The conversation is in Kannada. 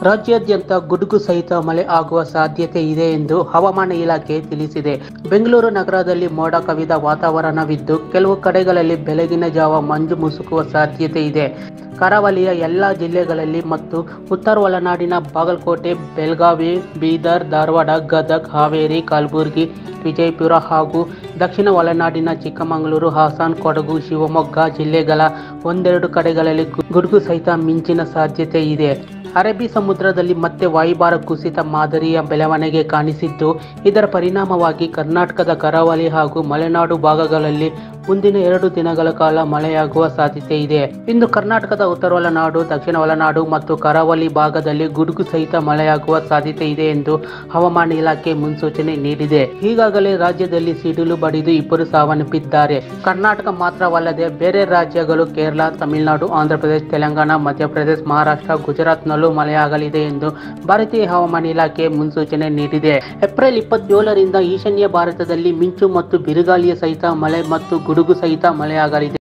ರಾಜ್ಯಾದ್ಯಂತ ಗುಡುಗು ಸಹಿತ ಮಳೆ ಆಗುವ ಸಾಧ್ಯತೆ ಇದೆ ಎಂದು ಹವಾಮಾನ ಇಲಾಖೆ ತಿಳಿಸಿದೆ ಬೆಂಗಳೂರು ನಗರದಲ್ಲಿ ಮೋಡ ಕವಿದ ವಾತಾವರಣವಿದ್ದು ಕೆಲವು ಕಡೆಗಳಲ್ಲಿ ಬೆಳಗಿನ ಜಾವ ಮಂಜು ಮುಸುಕುವ ಸಾಧ್ಯತೆ ಇದೆ ಕರಾವಳಿಯ ಎಲ್ಲ ಜಿಲ್ಲೆಗಳಲ್ಲಿ ಮತ್ತು ಉತ್ತರ ಒಳನಾಡಿನ ಬಾಗಲಕೋಟೆ ಬೆಳಗಾವಿ ಬೀದರ್ ಧಾರವಾಡ ಗದಗ್ ಹಾವೇರಿ ಕಲಬುರಗಿ ವಿಜಯಪುರ ಹಾಗೂ ದಕ್ಷಿಣ ಒಳನಾಡಿನ ಚಿಕ್ಕಮಗಳೂರು ಹಾಸನ್ ಕೊಡಗು ಶಿವಮೊಗ್ಗ ಜಿಲ್ಲೆಗಳ ಒಂದೆರಡು ಕಡೆಗಳಲ್ಲಿ ಗು- ಗುಡುಗು ಸಹಿತ ಮಿಂಚಿನ ಸಾಧ್ಯತೆ ಇದೆ ಅರಬ್ಬಿ ಸಮುದ್ರದಲ್ಲಿ ಮತ್ತೆ ವಾಯುಭಾರ ಕುಸಿತ ಮಾದರಿಯ ಬೆಳವಣಿಗೆ ಕಾಣಿಸಿದ್ದು ಇದರ ಪರಿಣಾಮವಾಗಿ ಕರ್ನಾಟಕದ ಕರಾವಳಿ ಹಾಗೂ ಮಲೆನಾಡು ಭಾಗಗಳಲ್ಲಿ ಮುಂದಿನ ಎರಡು ದಿನಗಳ ಕಾಲ ಮಳೆಯಾಗುವ ಸಾಧ್ಯತೆ ಇದೆ ಇಂದು ಕರ್ನಾಟಕದ ಉತ್ತರ ಒಳನಾಡು ದಕ್ಷಿಣ ಒಳನಾಡು ಮತ್ತು ಕರಾವಳಿ ಭಾಗದಲ್ಲಿ ಗುಡುಗು ಸಹಿತ ಮಳೆಯಾಗುವ ಸಾಧ್ಯತೆ ಇದೆ ಎಂದು ಹವಾಮಾನ ಇಲಾಖೆ ಮುನ್ಸೂಚನೆ ನೀಡಿದೆ ಈಗಾಗಲೇ ರಾಜ್ಯದಲ್ಲಿ ಸಿಡಿಲು ಬಡಿದು ಇಬ್ಬರು ಸಾವನ್ನಪ್ಪಿದ್ದಾರೆ ಕರ್ನಾಟಕ ಮಾತ್ರವಲ್ಲದೆ ಬೇರೆ ರಾಜ್ಯಗಳು ಕೇರಳ ತಮಿಳುನಾಡು ಆಂಧ್ರಪ್ರದೇಶ ತೆಲಂಗಾಣ ಮಧ್ಯಪ್ರದೇಶ ಮಹಾರಾಷ್ಟ್ರ ಗುಜರಾತ್ನಲ್ಲೂ ಮಳೆಯಾಗಲಿದೆ ಎಂದು ಭಾರತೀಯ ಹವಾಮಾನ ಇಲಾಖೆ ಮುನ್ಸೂಚನೆ ನೀಡಿದೆ ಏಪ್ರಿಲ್ ಇಪ್ಪತ್ತೇಳರಿಂದ ಈಶಾನ್ಯ ಭಾರತದಲ್ಲಿ ಮಿಂಚು ಮತ್ತು ಬಿರುಗಾಳಿಯ ಸಹಿತ ಮಳೆ ಮತ್ತು ಗುಡುಗು ಸಹಿತ ಮಳೆಯಾಗಲಿದೆ